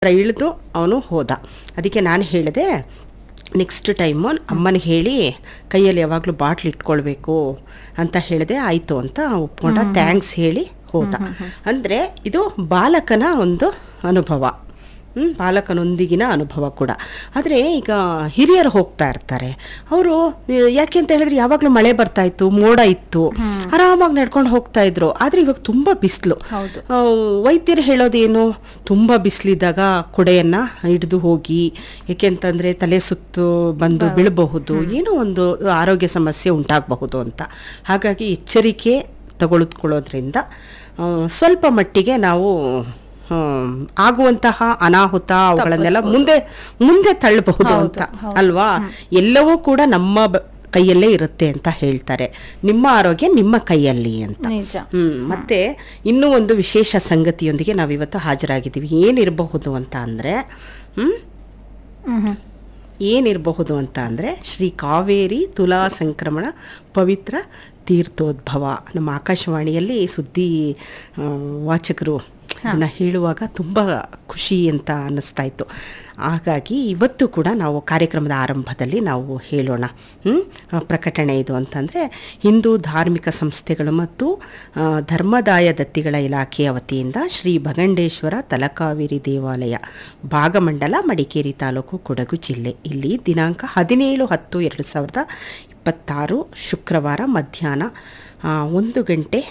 ಇಳಿದು ಅವನು ಹೋದ ಅದಕ್ಕೆ ನಾನು ಹೇಳಿದೆ ನೆಕ್ಸ್ಟ್ ಟೈಮು ಅಮ್ಮನಿಗೆ ಹೇಳಿ ಕೈಯಲ್ಲಿ ಯಾವಾಗಲೂ ಬಾಟ್ಲ್ ಇಟ್ಕೊಳ್ಬೇಕು ಅಂತ ಹೇಳಿದೆ ಆಯಿತು ಅಂತ ಒಪ್ಕೊಂಡ ಥ್ಯಾಂಕ್ಸ್ ಹೇಳಿ ಹೋದ ಅಂದರೆ ಇದು ಬಾಲಕನ ಒಂದು ಅನುಭವ ಹ್ಮ್, ಬಾಲಕನೊಂದಿಗಿನ ಅನುಭವ ಕೂಡ ಆದರೆ ಈಗ ಹಿರಿಯರು ಹೋಗ್ತಾ ಇರ್ತಾರೆ ಅವರು ಯಾಕೆ ಅಂತ ಹೇಳಿದ್ರೆ ಯಾವಾಗಲೂ ಮಳೆ ಬರ್ತಾ ಇತ್ತು ಮೋಡ ಇತ್ತು ಆರಾಮಾಗಿ ನಡ್ಕೊಂಡು ಹೋಗ್ತಾ ಇದ್ರು ಆದರೆ ಇವಾಗ ತುಂಬ ಬಿಸಿಲು ಹೌದು. ವೈದ್ಯರು ಹೇಳೋದೇನು ತುಂಬ ಬಿಸಿಲಿದ್ದಾಗ ಕೊಡೆಯನ್ನು ಹಿಡಿದು ಹೋಗಿ ಏಕೆಂತಂದರೆ ತಲೆ ಸುತ್ತು ಬಂದು ಬೀಳಬಹುದು ಏನೋ ಒಂದು ಆರೋಗ್ಯ ಸಮಸ್ಯೆ ಉಂಟಾಗಬಹುದು ಅಂತ ಹಾಗಾಗಿ ಎಚ್ಚರಿಕೆ ತಗೊಳ್ಕೊಳ್ಳೋದ್ರಿಂದ ಆ, ಸ್ವಲ್ಪ ಮಟ್ಟಿಗೆ ನಾವು ಹ್ಮ್, ಆಗುವಂತಹ ಅನಾಹುತ ಅವುಗಳನ್ನೆಲ್ಲ ಮುಂದೆ ಮುಂದೆ ತಳ್ಳಬಹುದು ಹೌದು, ಅಂತ ಹೌದು. ಅಲ್ವಾ ಎಲ್ಲವೂ ಕೂಡ ನಮ್ಮ ಬ- ಕೈಯಲ್ಲೇ ಇರುತ್ತೆ ಅಂತ ಹೇಳ್ತಾರೆ ನಿಮ್ಮ ಆರೋಗ್ಯ ನಿಮ್ಮ ಕೈಯಲ್ಲಿ ಅಂತ ನಿಜ ಹ್ಮ್ ಮತ್ತೆ ಇನ್ನೂ ಒಂದು ವಿಶೇಷ ಸಂಗತಿಯೊಂದಿಗೆ ನಾವಿವತ್ತು ಹಾಜರಾಗಿದ್ದೀವಿ ಏನಿರಬಹುದು ಅಂತ ಅಂದ್ರೆ ಹ್ಮ್ ಹ್ಮ್ ಹ್ಮ್. ಏನಿರಬಹುದು ಅಂತ ಅಂದರೆ ಶ್ರೀ ಕಾವೇರಿ ತುಲಾ ಸಂಕ್ರಮಣ ಪವಿತ್ರ ತೀರ್ಥೋದ್ಭವ ನಮ್ಮ ಆಕಾಶವಾಣಿಯಲ್ಲಿ ಸುದ್ದಿ ಆ, ವಾಚಕರು ಅದನ್ನು ಹೇಳುವಾಗ ತುಂಬ ಖುಷಿ ಅಂತ ಅನ್ನಿಸ್ತಾ ಇತ್ತು ಹಾಗಾಗಿ ಇವತ್ತು ಕೂಡ ನಾವು ಕಾರ್ಯಕ್ರಮದ ಆರಂಭದಲ್ಲಿ ನಾವು ಹೇಳೋಣ ಹ್ಮ್? ಆ, ಪ್ರಕಟಣೆ ಇದು ಅಂತಂದರೆ ಹಿಂದೂ ಧಾರ್ಮಿಕ ಸಂಸ್ಥೆಗಳು ಮತ್ತು ಆ, ಧರ್ಮದಾಯ ದತ್ತಿಗಳ ಇಲಾಖೆಯ ವತಿಯಿಂದ ಶ್ರೀ ಭಗಂಡೇಶ್ವರ ತಲಕಾವೇರಿ ದೇವಾಲಯ ಭಾಗಮಂಡಲ ಮಡಿಕೇರಿ ತಾಲೂಕು ಕೊಡಗು ಜಿಲ್ಲೆ ಇಲ್ಲಿ ದಿನಾಂಕ ಹದಿನೇಳು ಹತ್ತು ಎರಡು ಸಾವಿರದ ಇಪ್ಪತ್ತಾರು ಶುಕ್ರವಾರ ಮಧ್ಯಾಹ್ನ ಆ, ಒಂದು ಗಂಟೆ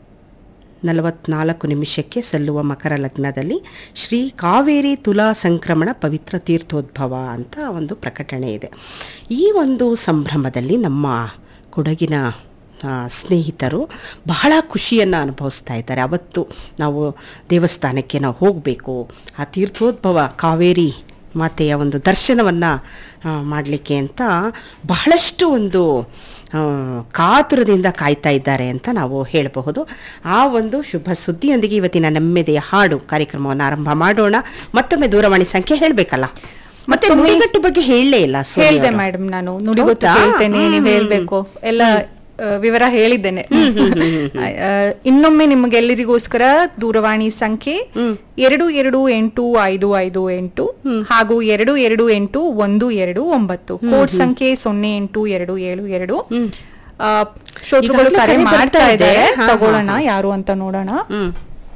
ನಲವತ್ನಾಲ್ಕು ನಿಮಿಷಕ್ಕೆ ಸಲ್ಲುವ ಮಕರ ಲಗ್ನದಲ್ಲಿ ಶ್ರೀ ಕಾವೇರಿ ತುಲಾ ಸಂಕ್ರಮಣ ಪವಿತ್ರ ತೀರ್ಥೋದ್ಭವ ಅಂತ ಒಂದು ಪ್ರಕಟಣೆ ಇದೆ ಈ ಒಂದು ಸಂಭ್ರಮದಲ್ಲಿ ನಮ್ಮ ಕೊಡಗಿನ ಆ, ಸ್ನೇಹಿತರು ಬಹಳ ಖುಷಿಯನ್ನು ಅನುಭವಿಸ್ತಾ ಇದ್ದಾರೆ ಅವತ್ತು ನಾವು ದೇವಸ್ಥಾನಕ್ಕೆ ನಾವು ಹೋಗಬೇಕು ಆ ತೀರ್ಥೋದ್ಭವ ಕಾವೇರಿ ಮಾತೆಯ ಒಂದು ದರ್ಶನವನ್ನು ಮಾಡಲಿಕ್ಕೆ ಅಂತ ಬಹಳಷ್ಟು ಒಂದು ಆ, ಕಾತುರದಿಂದ ಕಾಯ್ತಾ ಇದ್ದಾರೆ ಅಂತ ನಾವು ಹೇಳಬಹುದು ಆ ಒಂದು ಶುಭ ಸುದ್ದಿಯೊಂದಿಗೆ ಇವತ್ತಿನ ನೆಮ್ಮದಿಯ ಹಾಡು ಕಾರ್ಯಕ್ರಮವನ್ನು ಆರಂಭ ಮಾಡೋಣ ಮತ್ತೊಮ್ಮೆ ದೂರವಾಣಿ ಸಂಖ್ಯೆ ಹೇಳಬೇಕಲ್ಲ ಮತ್ತೆ ನುಡಿಗಟ್ಟು ಬಗ್ಗೆ ಹೇಳಲೇ ಇಲ್ಲ ಸೋನಿ ಹೇಳ್ದೆ ಅವರು. ಮೇಡಮ್ ನಾನು ನುಡಿಗೊತ್ತು ಹೌದಾ? ಹೇಳ್ತೇನೆ ನೀವು ಹ್ಮ್. ಹೇಳ್ಬೇಕು ಎಲ್ಲ ಆ, ವಿವರ ಹೇಳಿದ್ದೇನೆ ಆ, ಇನ್ನೊಮ್ಮೆ ನಿಮಗೆಲ್ಲರಿಗೋಸ್ಕರ ದೂರವಾಣಿ ಸಂಖ್ಯೆ ಎರಡು ಎರಡು ಎಂಟು ಐದು ಐದು ಎಂಟು ಹಾಗೂ ಎರಡು ಎರಡು ಎಂಟು ಒಂದು ಎರಡು ಒಂಬತ್ತು ಕೋಡ್ ಸಂಖ್ಯೆ ಸೊನ್ನೆ ಎಂಟು ಎರಡು ಏಳು ಎರಡು ಆ, ಶ್ರೋತೃಗಳು ಈಗಾಗ್ಲೇ ಕರೆ ಕರೆ ಬರ್ತಾ ಮಾಡ್ತಾ ಇದೆ. ಇದ್ದಾರೆ ಹಾ, ಹಾ, ತಗೊಳ್ಳೋಣ ಯಾರು ಅಂತ ನೋಡೋಣ ಹ್ಮ್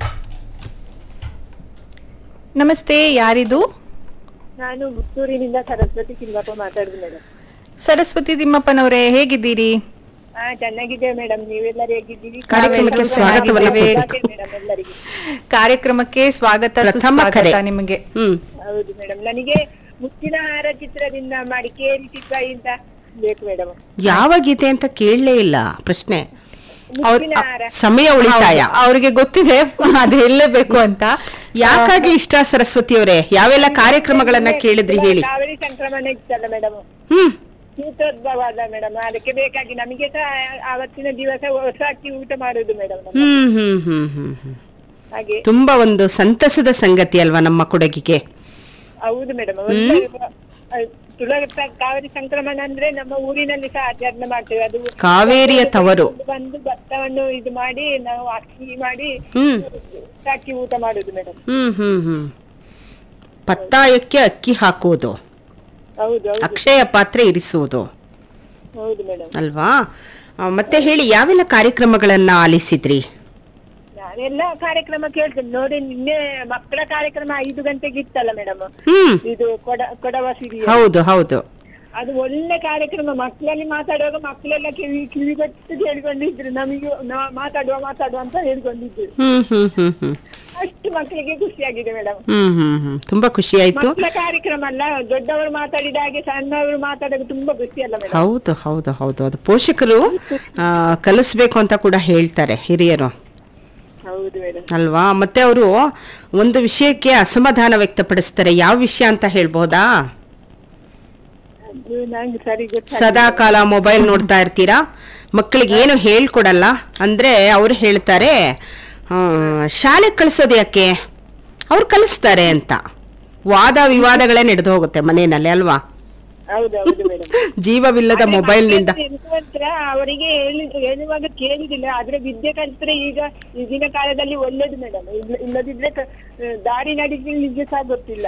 ನಮಸ್ತೆ ಯಾರಿದು ನಾನು ಪುತ್ತೂರಿನಿಂದ ಸರಸ್ವತಿ ಸಿಂಗಪ್ಪ ಮಾತಾಡುದು ಮೇಡಮ್ ಸರಸ್ವತಿ ತಿಮ್ಮಪ್ಪನವರೇ ಹೇಗಿದ್ದೀರಿ ಹಾ ಚೆನ್ನಾಗಿದ್ದೇವೆ ಮೇಡಮ್ ನೀವೆಲ್ಲರೂ ಹೇಗಿದ್ದೀರಿ ಕಾರ್ಯಕ್ರಮಕ್ಕೆ ಸ್ವಾಗತವನ್ನ ಚೆನ್ನಾಗಿದ್ದೇವೆ. ಮೇಡಮ್ ಎಲ್ಲರಿಗೆ ಕಾರ್ಯಕ್ರಮಕ್ಕೆ ಸ್ವಾಗತ ಪ್ರಥಮ ಸುಸ್ವಾಗತ ಕರೆ. ನಿಮಗೆ ಹ್ಮ್ ಹೌದು ಮೇಡಮ್ ನನಗೆ ಮುತ್ತಿನ ಹಾರ ಚಿತ್ರದಿಂದ ಮಡಿಕೇರಿ ಚಿತ್ರದಿಂದ ಬೇಕು ಮೇಡಮ್ ಯಾವ ಗೀತೆ ಅಂತ ಕೇಳಲೇ ಇಲ್ಲ ಪ್ರಶ್ನೆ ಮುತ್ತಿನ ಹಾರ ಸಮಯ ಉಳಿತಾಯ ಹೌದು, ಅವ್ರಿಗೆ ಗೊತ್ತಿದೆ ಅದು ಹೇಳಲೇಬೇಕು ಅಂತ ಯಾಕಾಗಿ ಇಷ್ಟ ಸರಸ್ವತಿ ಅವರೇ ಯಾವೆಲ್ಲ ಕಾರ್ಯಕ್ರಮಗಳನ್ನ ಕೇಳಿದ್ರಿ ಹೇಳಿ ಕಾವೇರಿ ಸಂಕ್ರಮಣ ಇತ್ತಲ್ಲ ಮೇಡಮ್ ಹ್ಮ್ ತೀರ್ಥೋದ್ಭವ ಅದ ಮೇಡಮ್ ಅದಕ್ಕೆ ಬೇಕಾಗಿ ನಮಗೆ ಸಹ ಆವತ್ತಿನ ದಿವಸ ಹೊಸ ಅಕ್ಕಿ ಊಟ ಮಾಡುದು ಮೇಡಮ್ ಹ್ಮ್ ಹ್ಮ್ ಹ್ಮ್ ಹ್ಮ್ ಹ್ಮ್ ಹಾಗೆ ತುಂಬಾ ಒಂದು ಸಂತಸದ ಸಂಗತಿ ಅಲ್ವಾ ನಮ್ಮ ಕೊಡಗಿಗೆ ಹೌದು ಮೇಡಮ್ ತುಳ ಕಾವೇರಿ ಸಂಕ್ರಮಣ ಅಂದ್ರೆ ನಮ್ಮ ಊರಿನಲ್ಲಿ ಸಹ ಆಚರಣೆ ಮಾಡ್ತೇವೆ ಅದು ಕಾವೇರಿಯ ತವರು ಬಂದು ಭತ್ತವನ್ನು ಇದು ಮಾಡಿ ನಾವು ಅಕ್ಕಿ ಮಾಡಿ ಹ್ಮ್ ಅಕ್ಕಿ ಊಟ ಮಾಡುದು ಮೇಡಮ್ ಹ್ಮ್ ಹ್ಮ್ ಹ್ಮ್ ಪತ್ತಾಯಕ್ಕೆ ಅಕ್ಕಿ ಹಾಕುವುದು ಹೌದು ಹೌದು ಅಕ್ಷಯ ಪಾತ್ರೆ ಇರಿಸುವುದು ಹೌದು ಮೇಡಮ್ ಅಲ್ವಾ ಆ, ಮತ್ತೆ ಹೇಳಿ ಯಾವೆಲ್ಲ ಕಾರ್ಯಕ್ರಮಗಳನ್ನ ಆಲಿಸಿದ್ರಿ ನಾನೆಲ್ಲ ಕಾರ್ಯಕ್ರಮ ಕೇಳ್ತೇನೆ ನೋಡಿ ನಿನ್ನೆ ಮಕ್ಕಳ ಕಾರ್ಯಕ್ರಮ ಐದು ಗಂಟೆಗೆ ಇತ್ತಲ್ಲ ಮೇಡಮ್ ಹ್ಮ್ ಇದು ಕೊಡ ಕೊಡವ ಸಿರಿ ಹೌದು ಹೌದು ಅದು ಒಳ್ಳೆ ಕಾರ್ಯಕ್ರಮ ಮಕ್ಕಳಲ್ಲಿ ಮಾತಾಡುವಾಗ ಮಕ್ಕಳೆಲ್ಲ ಕಿವಿ ಕಿವಿಗೊಟ್ಟು ಕೇಳಿಕೊಂಡಿದ್ರು ನಮಗೆ ನಾ- ಮಾತಾಡುವ ಮಾತಾಡುವ ಅಂತ ಹೇಳ್ಕೊಂಡಿದ್ರು ಹ್ಮ್ ಹ್ಮ್ ಹ್ಮ್ ಹ್ಮ್ ಅಷ್ಟು ಮಕ್ಕಳಿಗೆ ಖುಷಿಯಾಗಿದೆ ಮೇಡಮ್ ಹ್ಮ್ ಹ್ಮ್ ಹ್ಮ್ ತುಂಬಾ ಖುಷಿ ಆಯ್ತು ಮಕ್ಕಳ ಕಾರ್ಯಕ್ರಮ ಅಲ್ಲ ದೊಡ್ಡವರು ಮಾತಾಡಿದ ಹಾಗೆ ಸಣ್ಣವರು ಮಾತಾಡೋದು ತುಂಬಾ ಖುಷಿ ಅಲ್ಲ ಮೇಡಮ್ ಹೌದು ಹೌದು ಹೌದು ಅದು ಪೋಷಕರು ಆ, ಕಲಿಸ್ಬೇಕು ಅಂತ ಕೂಡ ಹೇಳ್ತಾರೆ ಹಿರಿಯರು ಹೌದು ಮೇಡಮ್ ಅಲ್ವಾ ಮತ್ತೆ ಅವರು ಒಂದು ವಿಷಯಕ್ಕೆ ಅಸಮಾಧಾನ ವ್ಯಕ್ತಪಡಿಸ್ತಾರೆ ಯಾವ ವಿಷಯ ಅಂತ ಹೇಳ್ಬೋದಾ ಅದು ನಂಗೆ ಸರಿ ಗೊತ್ತ ಸದಾ ಕಾಲ ಮೊಬೈಲ್ ನೋಡ್ತಾ ಇರ್ತೀರಾ ಮಕ್ಕಳಿಗೆ ಏನು ಹೇಳ್ಕೊಡಲ್ಲ ಅಂದ್ರೆ ಅವ್ರು ಹೇಳ್ತಾರೆ ಶಾಲೆಗೆ ಕಳಿಸೋದು ಯಾಕೆ ಅವ್ರು ಕಲಿಸ್ತಾರೆ ಅಂತ ವಾದ ವಿವಾದಗಳೇ ನಡೆದು ಹೋಗುತ್ತೆ ಮನೆಯಲ್ಲಿ ಅಲ್ವಾ ಹೌದು ಹೌದು ಮೇಡಮ್ ಜೀವವಿಲ್ಲದ ಮೊಬೈಲ್ನಿಂದ ಮಾತ್ರ ಅವರಿಗೆ ಹೇಳಿ ಹೇಳುವಾಗ ಕೇಳುದಿಲ್ಲ ಆದ್ರೆ ವಿದ್ಯೆ ಕಲಿತ್ರೆ ಈಗ ಈಗಿನ ಕಾಲದಲ್ಲಿ ಒಳ್ಳೇದು ಮೇಡಮ್ ಇಲ್ಲದಿದ್ರೆ ಕ- ದಾರಿ ನಡಿಲಿಕ್ಕೆ ಸಹ ಗೊತ್ತಿಲ್ಲ